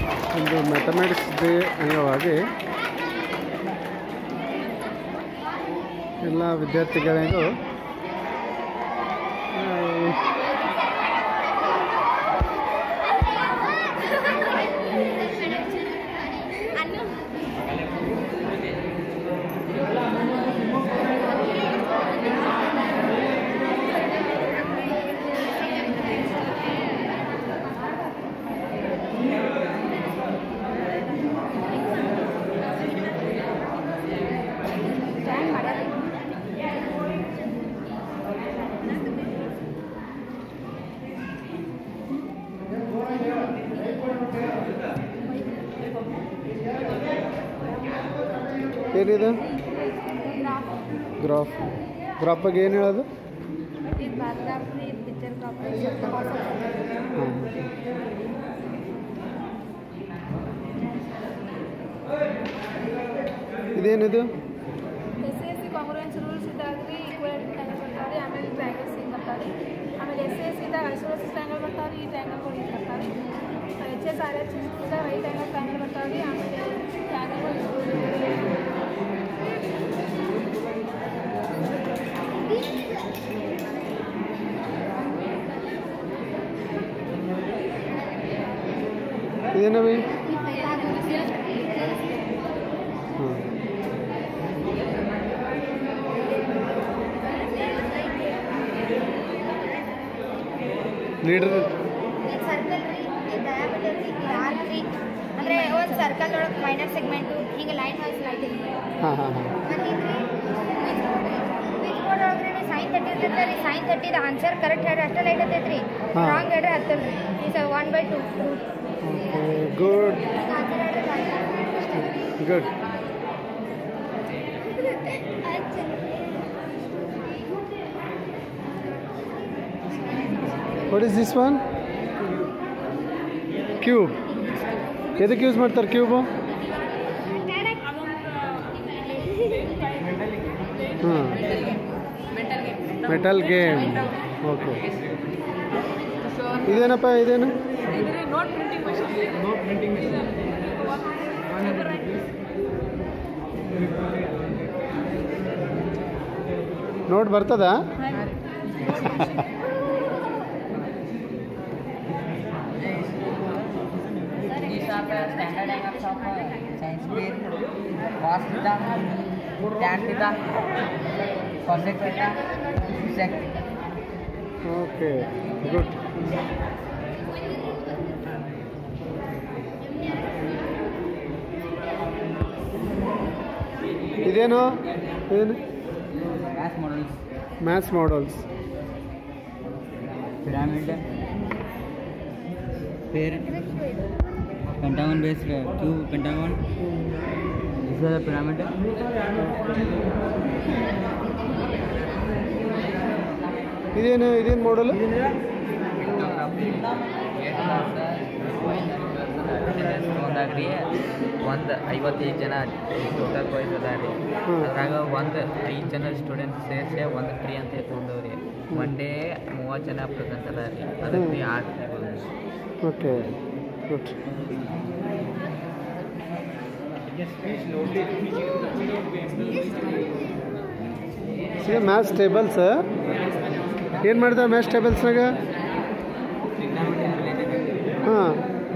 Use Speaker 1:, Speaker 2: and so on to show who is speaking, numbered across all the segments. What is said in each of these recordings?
Speaker 1: ಒಂದು mathematics day ಅಂಗವಾಗಿ ಎಲ್ಲ ವಿದ್ಯಾರ್ಥಿಗಳಿಗೂ ಆ, ಏನಿದೆ ಗ್ರಾಫ್ ಗ್ರಾಫ್ ಬಗ್ಗೆ ಏನು ಹೇಳೋದು
Speaker 2: ಇದು ಬಾರ್ಗ್ರಾಫ್ ಇದು ಪಿಕ್ಚರ್ ಗ್ರಾಫ್
Speaker 1: ಹಾಂ ಇದೇನಿದು
Speaker 2: S S C congruence rules ಇದ್ದಾಗ್ರಿ ಈಕ್ವಾಲಿಟಿ ಟ್ಯಾಂಗಲ್ ಬರ್ತಾವೆ ಆಮೇಲೆ ಟ್ರ್ಯಾಂಗಲ್ಸ್ ಹಿಂಗೆ ಬರ್ತಾವೆ ಆಮೇಲೆ ಎಸ್ ಎಸ್ ಇದ್ದಾಗ ಐಸೋಲಸಿಸ್ ಟ್ಯಾಂಗಲ್ ಬರ್ತಾವೆ ಈ ಟ್ಯಾಂಗಲ್ಗಳು ಹಿಂಗೆ ಬರ್ತಾವೆ ಎಚ್ ಎಸ್ ಆರ್ ಎಚ್ ಇದ್ದಾಗ ರೈಟ್ ಆ್ಯಂಗಲ್ ಟ್ಯಾಂಗಲ್ ಬರ್ತಾವೆ ಆಮೇಲೆ ಟ್ಯಾಂಗಲ್
Speaker 1: ಇದೇನವಿ ಹಾಂ ಲೀಡರ್
Speaker 3: ಸರ್ಕಲ್ ರೀ ಡಯಾಮೀಟರ್ ರೀ ಆರ್ಕ್ ರೀ ಅಂದರೆ ಒಂದು ಸರ್ಕಲ್ ಒಳಗೆ ಮೈನರ್ ಸೆಗ್ಮೆಂಟು ಹಿಂಗೆ ಲೈನ್ ವೈಸ್ ಲೈಟಿಂಗ್
Speaker 1: ಹಾಂ ಹಾಂ ಹಾಂ
Speaker 3: ಮತ್ತು ಇದ್ರಿ ವಿಚ್ ಬೋರ್ಡ್ ಒಳಗೆ ರೀ ಸೈನ್ ತರ್ಟಿ ಇರ್ತೈತೆ ರೀ ಸೈನ್ ತರ್ಟಿದ ಆನ್ಸರ್ ಕರೆಕ್ಟ್ ಹೇಳ್ರಿ ಅಷ್ಟೇ ಲೈಟ್ ಹತ್ತೈತೆ ರೀ
Speaker 1: ಹಾ.
Speaker 3: ರಾಂಗ್ ಹೇಳ್ರಿ ಹತ್ತಲ್ಲ ರೀ is one by two
Speaker 1: good
Speaker 3: answer ಹೇಳ್ರಿ
Speaker 1: good what is this one cube ಎದಕ್ಕೆ ಯೂಸ್ ಮಾಡ್ತಾರೆ ಕ್ಯೂಬು ಹಾಂ ಮೆಟಲ್ ಗೇಮ್ ಓಕೆ ಇದೇನಪ್ಪ ಇದೇನು ನೋಟ್ ಬರ್ತದಾ
Speaker 4: These are the standard angles of uh, science fair. Cos theta, tan theta, cosec theta, sec theta.
Speaker 1: Okay good ಇದೇನು ಏನು
Speaker 4: Gas models,
Speaker 1: maths models
Speaker 4: pyramid, pair, pentagon based uh, cube pentagon. This is a pyramid.
Speaker 1: ಇದೇನು ಇದೇನು ಮಾಡಲ್
Speaker 5: ಒಂದಾಗ್ರಿ ಒಂದು ಐವತ್ತೈದು ಜನ total boys ಅದ ರೀ
Speaker 1: ಹ್ಮ್.
Speaker 5: ಅದ್ರಾಗ ಒಂದು ಐದು ಜನ ಸ್ಟೂಡೆಂಟ್ಸ್ ಸೇರಿಸಿ ಒಂದು ಫ್ರೀ ಅಂತ ತೊಗೊಂಡವ್ರಿ ಒನ್ ಡೇ ಮೂವತ್ತು ಜನ ಪ್ರೆಸೆಂಟ್ ಅದ ರೀ ಅದಕ್ಕೆ ರೀ ಆರು
Speaker 1: ಓಕೆ ಗುಡ್ ಇದು ಮ್ಯಾಥ್ಸ್ ಟೇಬಲ್ಸ್ ಏನು ಮಾಡ್ತಾರೆ ಮ್ಯಾಥ್ಸ್ ಟೇಬಲ್ಸ್ನಾಗ ಹಾಂ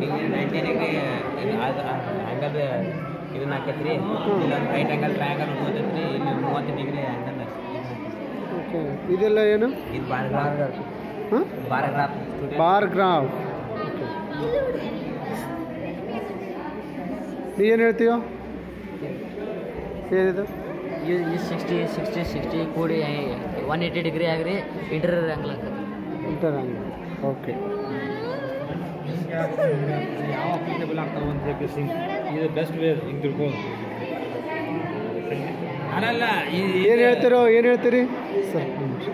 Speaker 5: ಆ್ಯಂಗಲ್ ಇದನ್ನ ಹಾಕೈತ್ರಿ ಇಲ್ಲೊಂದು ರೈಟ್ ಆ್ಯಂಗಲ್ ಟ್ರಯಾಂಗಲ್ ಮೂವತ್ತೈತ್ರಿ ಇಲ್ಲಿ ಮೂವತ್ತು ಡಿಗ್ರಿ ಆ್ಯಂಗಲ್
Speaker 1: ಓಕೆ ಇದೆಲ್ಲ ಏನು
Speaker 5: ಇದು ಬಾರ್ಗ್ರಾಫ್
Speaker 1: ಹಾಂ
Speaker 5: ಬಾರ್ಗ್ರಾಫ್
Speaker 1: ಬಾರ್ ಗ್ರಾಫ್ ನೀ ಏನು ಹೇಳ್ತೀಯೋ ಏನಿದು
Speaker 4: ಈ ಸಿಕ್ಸ್ಟಿ ಸಿಕ್ಸ್ಟಿ ಸಿಕ್ಸ್ಟಿ ಕೂಡಿ ಒನ್ ಏಯ್ಟಿ ಡಿಗ್ರಿ ಆಗ್ರಿ ಇಂಟರ್ ಆಂಗಲ್
Speaker 1: ಇಂಟರ್ ಓಕೆ
Speaker 6: ಯಾವ ಅಪ್ಲಿಕೇಬಲ್ ಆಗ್ತಾವ ಅಂತ ಹೇಳಿ ಸಿಂಗ್ ಇದು ಬೆಸ್ಟ್ ವೇ ಹಿಂಗೆ ತಿಳ್ಕೊಂಡು ಅಲ್ಲ
Speaker 1: ಏನು ಹೇಳ್ತೀರೋ ಏನು ಹೇಳ್ತೀರಿ ಸರ್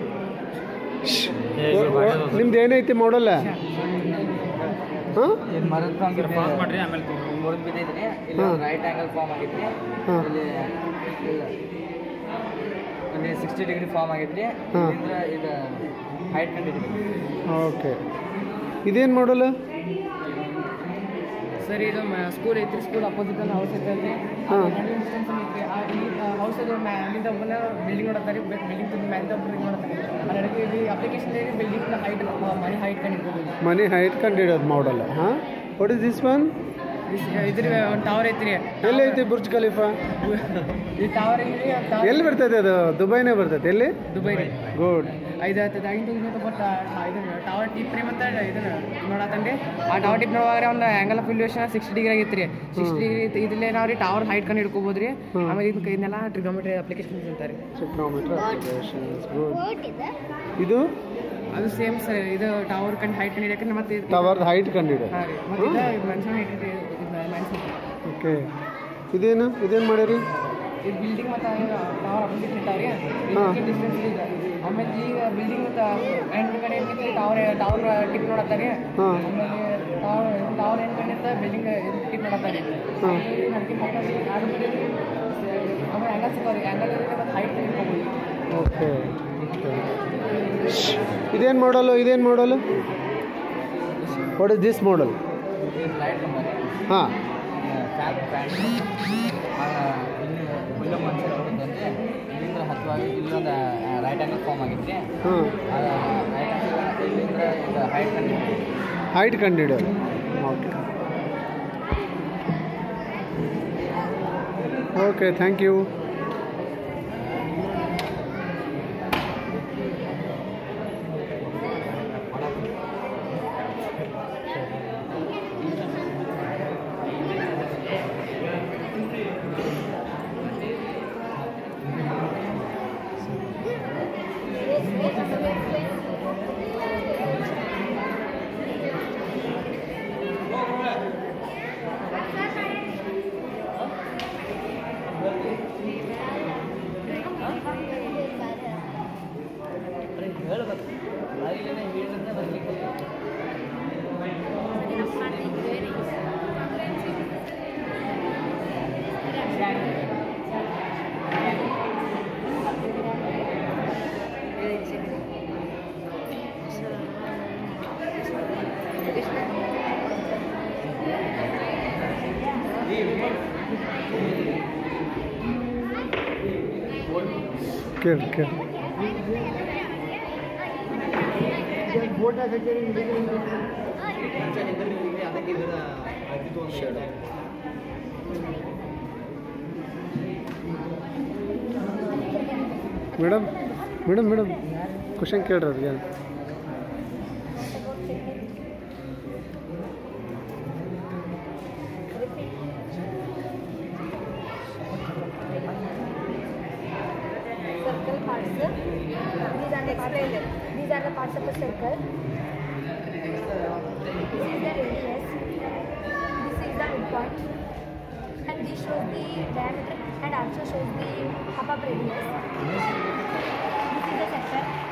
Speaker 1: ನಿಮ್ದು ಏನೈತಿ ಮಾಡಲ್ಲ ಹಾಂ
Speaker 6: ಪಾಸ್ ಮಾಡ್ರಿ ಆಮೇಲೆ
Speaker 4: ಮುರಿದು ಬಿದ್ದೈತ್ರಿ ಇಲ್ಲಿ
Speaker 1: ಹಾ.
Speaker 4: ರೈಟ್ ಆಂಗಲ್ ಫಾರ್ಮ್ ಆಗೈತ್ರಿ
Speaker 1: ಹಾ.
Speaker 4: ಇಲ್ಲಿ ಇಲ್ಲ. ಇಲ್ಲಿ ಸಿಕ್ಸ್ಟಿ ಡಿಗ್ರಿ ಫಾರ್ಮ್ ಆಗೈತ್ರಿ
Speaker 1: ಹಾ.
Speaker 4: ಇಲ್ಲಿಂದ ಇದು ಹೈಟ್ ಕಂಡಿದ್ರಿ
Speaker 1: ಓಕೆ ಇದೇನು ಮಾಡಲ್ಲ
Speaker 4: ಸರ್ ಇದು ಸ್ಕೂಲ್ ಐತ್ರಿ ಸ್ಕೂಲ್ ಅಪೋಸಿಟ್ ಅಲ್ಲಿ ಹೌಸ್ ಐತೆ
Speaker 1: ಹಾಂ
Speaker 4: ಡಿಸ್ಟೆನ್ಸ್ ಐತ್ರಿ ಆ ಈ ಹೌಸ್ ಅದು ಮ್ಯಾಲಿಂದ ಒಬ್ಬನ ಬಿಲ್ಡಿಂಗ್ ನೋಡತ್ತಾರೆ ಬಿಲ್ಡಿಂಗ್ ತುಂಬ ಮ್ಯಾಲಿಂದ ಒಬ್ಬರು ನೋಡ್ತಾರೆ ಅದಕ್ಕೆ ಇದು ಅಪ್ಲಿಕೇಶನ್ ಬಿಲ್ಡಿಂಗ್ ಹೈಟ್ ಮನೆ ಹೈಟ್ ಕಂಡು
Speaker 1: ಮನಿ ಹೈಟ್ ಕಂಡಿಡೋದು ಮಾಡಲ್ ಹಾಂ ವಾಟ್ ಇಸ್ ದಿಸ್ ಒನ್
Speaker 4: ಇದ್ರ ಒಂದು ಟವರ್ ಐತ್ರಿ
Speaker 1: ಎಲ್ಲೈತಿ ಬುರ್ಜ್ ಖಲೀಫಾ
Speaker 4: ಈ ಟವರ್ ಐತ್ರಿ
Speaker 1: ಎಲ್ಲಿ ಬರ್ತೈತೆ ಅದು ದುಬೈನೇ ಬರ್ತೈತೆ ಎಲ್ಲಿ
Speaker 4: ದುಬೈ ರೀ
Speaker 1: ಗುಡ್
Speaker 4: ಐದು ಹತ್ತದ ಐದು ಬಟ್ ಇದು ಟವರ್ ಟಿಪ್ ರೀ ಮತ್ತೆ ಇದನ್ನ ನೋಡತ್ತಂడి ಆ ಟವರ್ ಟಿಪ್ ನೋಡುವಾಗ ಒಂದು angle of illusion sixty degree ಆಗೈತೆ ರೀ ಸಿಕ್ಸ್ಟಿ ಡಿಗ್ರಿ ಇದ್ರಲ್ಲೇ ನಾವು ರೀ ಟವರ್ ಹೈಟ್ ಕಂಡು ಹಿಡ್ಕೋಬೋದು ರೀ ಆಮೇಲೆ ಇದನ್ನ ಇದನ್ನೆಲ್ಲ ಟ್ರಿಗೋಮೆಟ್ರಿ ಅಪ್ಲಿಕೇಶನ್ ಅಂತಾರೆ
Speaker 1: trigonometry applications good
Speaker 3: What is that?
Speaker 1: ಇದು
Speaker 4: ಅದು ಸೇಮ್ ಸರ್ ಇದು ಟವರ್ ಕಂಡು ಹೈಟ್ ಕಂಡು ಹಿಡಿಯಕ್ಕೆ ಮತ್ತೆ ಇದು-
Speaker 1: ಟವರ್ ಹೈಟ್ ಕಂಡಿಡ
Speaker 4: ಹಾಂ ರೀ ಮತ್ತೆ ಇದು ಮನುಷ್ಯನ ಹೈಟ್ ಮನುಷ್ಯ
Speaker 1: ಓಕೆ ಇದೇನು ಇದೇನು ಮಾಡಿರಿ
Speaker 4: ಇದು ಬಿಲ್ಡಿಂಗ್ ಮತ್ತು ಟವರ್ ಅಪೋಸಿಟ್ ಇಟ್ಟಾವ್ರಿ
Speaker 1: ಹಾಂ.
Speaker 4: ಡಿಸ್ಟೆನ್ಸ್ ಈಗ ಆಮೇಲೆ ಈಗ ಬಿಲ್ಡಿಂಗ್ ಮತ್ತು ಎಂಟು ಕಡೆ ಟವರ್ ಟವರ್ ಟಿಪ್ ನೋಡತ್ತಾರೆ
Speaker 1: ಹಾಂ
Speaker 4: ಆಮೇಲೆ ಟವರ್ ಟವರ್ ಎಂಟು ಕಡೆ ಇರ್ತಾವೆ ಬಿಲ್ಡಿಂಗ್ ಟಿಪ್ ನೋಡತ್ತಾರೆ
Speaker 1: ಹಾಂ
Speaker 4: ಆಮೇಲೆ ಆ್ಯಂಗಲ್ ಸಿಗೋರಿ ಆ್ಯಂಗಲ್ ಮತ್ತು ಹೈಟ್ ಇಟ್ಕೋಬೋದು
Speaker 1: ಓಕೆ ಇದೇನು ಮಾಡಲು ಇದೇನು model what is this model
Speaker 5: light ಕಂಬರಿ
Speaker 1: ಹಾಂ
Speaker 5: ಫ್ಯಾನ್ ಫ್ಯಾನ್ ಇಲ್ಲಿ ಫುಲ್ ಮನುಷ್ಯರು ಹೋಗುತ್ತಂದ್ರೆ ಇಲ್ಲಿಂದ ಹತ್ತುವಾಗ ಇಲ್ಲೊಂದು ರೈಟ್ ಆ್ಯಂಗಲ್ ಫಾರ್ಮ್ ಆಗಿತ್ತು
Speaker 1: ಹಾಂ
Speaker 5: ರೈಟ್ ಆ್ಯಂಗಲ್ ಇಲ್ಲಿಂದ ಇದು ಹೈಟ್ ಕಂಡು
Speaker 1: ಹೈಟ್ ಕಂಡಿಡೋದು ಓಕೆ ಓಕೆ ಥ್ಯಾಂಕ್ ಯು
Speaker 5: ಹೇಳ್ಬೇಕು ಇಲ್ಲಿಂದ ಹೇಳಿದ್ರೆ ಬರ್ಲಿಕ್ಕೆ
Speaker 1: ಕೇಳಿ ಕೇಳಿ ಮೇಡಮ್ ಮೇಡಮ್ ಮೇಡಮ್ ಕ್ವಶನ್ ಕೇಳ್ರಿ ಅವ್ರಿಗೆ
Speaker 3: circle parts. These are the parts. These are the parts of a circle. This is the radius. This is the midpoint. And this shows the diameter and also shows the half of radius. This is the center.